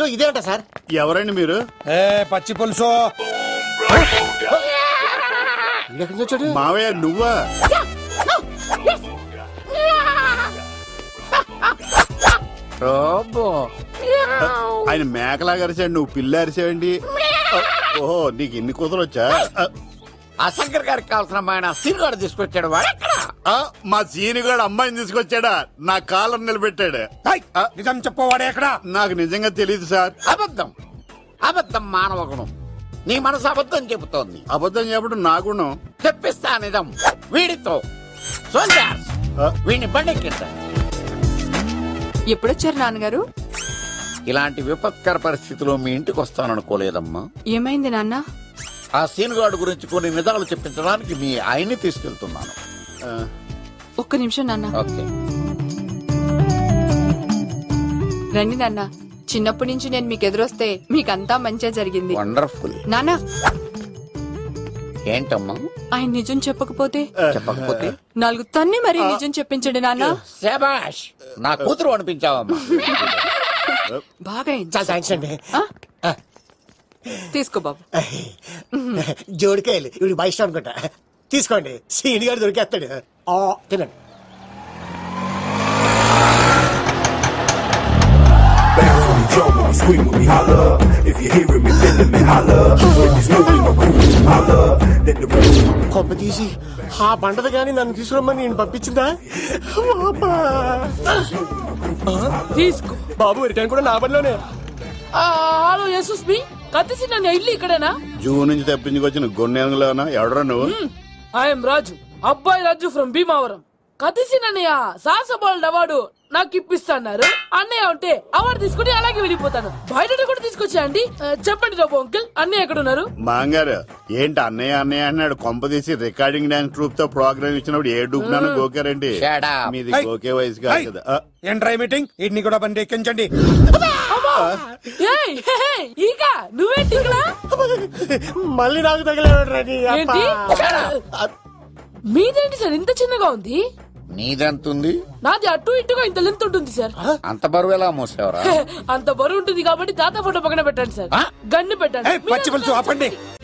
లో ఇదే అంట సార్ ఎవరండి మీరు ఏ పచ్చి పులుసు ఎక్కడి నుంచి వచ్చాడు మావయ్య నువ్వా రోబో ఆయన మేకలా అరిచాడు నువ్వు పిల్ల అరిచావండి ఓహో నీకు ఇన్ని కూతురు వచ్చా ఆ శంకర్ గారికి కావాల్సిన అమ్మాయి సీనుగాడు తీసుకొచ్చాడు వాడెక్కడ మా సీనిగాడు అమ్మాయిని తీసుకొచ్చాడా నా కాలర్ నిలబెట్టాడు ఏయ్, నిజం చెప్పవాడే ఎక్కడ నాకు నిజంగా తెలియదు సార్ అబద్ధం అబద్ధం మానవ గుణం నీ మనసు అబద్ధం చెబుతోంది అబద్ధం చెప్పడం నా గుణం తెప్పిస్తా నిజం వీడితో సోల్జర్స్ వీడిని బండెక్కించా ఎప్పుడొచ్చారు నాన్నగారు ఇలాంటి విపత్కర పరిస్థితిలో మీ ఇంటికి వస్తాననుకోలేదమ్మా ఏమైంది నాన్న ఆ సీనుగాడు గురించి కొన్ని నిజాలు చెప్పించడానికి మీ ఆయన్ని తీసుకెళ్తున్నాను ఆ, ఒక్క నిమిషం నాన్న ఓకే రండి నాన్న చిన్నప్పటి నుంచి నేను మీకు ఎదురొస్తే మీకంతా మంచిగా జరిగింది వండర్ఫుల్ నాన్న ఏంటమ్మా ఆయన నిజం చెప్పకపోతే చెప్పకపోతే నాలుగు తన్ని మరీ నిజం చెప్పించండి నాన్న శబాష్ నా కూతురు అనిపించావమ్మా బాగా అయింది. చాలా థ్యాంక్స్ అండి ఆ? తీసుకో బాబు జోడికాయలు ఇవి బాగా ఇష్టం అనుకుంటా తీసుకోండి సీని గారు దొరికేస్తాడు ఆ, తినండి Bounce when we jump, when we scream, when we holler. If you hearing me, feeling me, holler. When you smoking or cruising, holler. Let the room కొంప తీసి ఆ బండది కానీ నన్ను తీసుకురమ్మని నేను పంపించిందా అబ్బా. తీసుకో బాబు రిటర్న్ కూడా నా బండిలోనే ఆ, హలో యశస్ మీ కత్తిసి నన్ను ఇల్లు ఇక్కడేనా జూ నుంచి తప్పించుకొచ్చిన గొన్నెంగులోనా ఎవడరా నువ్వు ఐఎమ్ రాజు అబ్బాయి రాజు ఫ్రమ్ భీమావరం కత్తిసి నన్నయ్య సాహస బాలుడు అవార్డు నాకు ఇప్పిస్తాన్నారు అన్నయ్య ఉంటే అవార్డు తీసుకుని అలాగే వెళ్ళిపోతాను బయట కూడా తీసుకొచ్చా అండి ఆ, చెప్పండి రాబు అంకిల్ అన్నయ్య ఎక్కడ ఉన్నారు మాంగారు ఏంటి అన్నయ్య అన్నయ్య అన్నాడు కొంప తీసి రికార్డింగ్ డాన్స్ ట్రూప్ తో ప్రోగ్రామ్ ఇచ్చినప్పుడు ఏ డూబ్నాను గోకారండి Shut up. మీది Hey. గోకే వయసు కాదు ఏయ్, కదా ఆ, ఏంట్రై మీటింగ్ వీటిని కూడా బండి ఎక్కించండి ఏయ్, హే, హే, ఈగ నువ్వేంటి ఇక్కడ మళ్ళీ నాకు తగిలేవాడు ఏంటి మీదేంటి సార్ ఇంత చిన్నగా ఉంది నీదెంతుంది నాది అటు ఇటుగా ఇంత లెంత్ ఉంటుంది సార్ అంత బరువు ఎలా మోసేవరా అంత బరువు ఉంటుంది కాబట్టి తాత ఫోటో పక్కన పెట్టండి సార్ ఆ? గన్ను పెట్టండి ఏయ్, పచ్చి పులుసు ఆపండి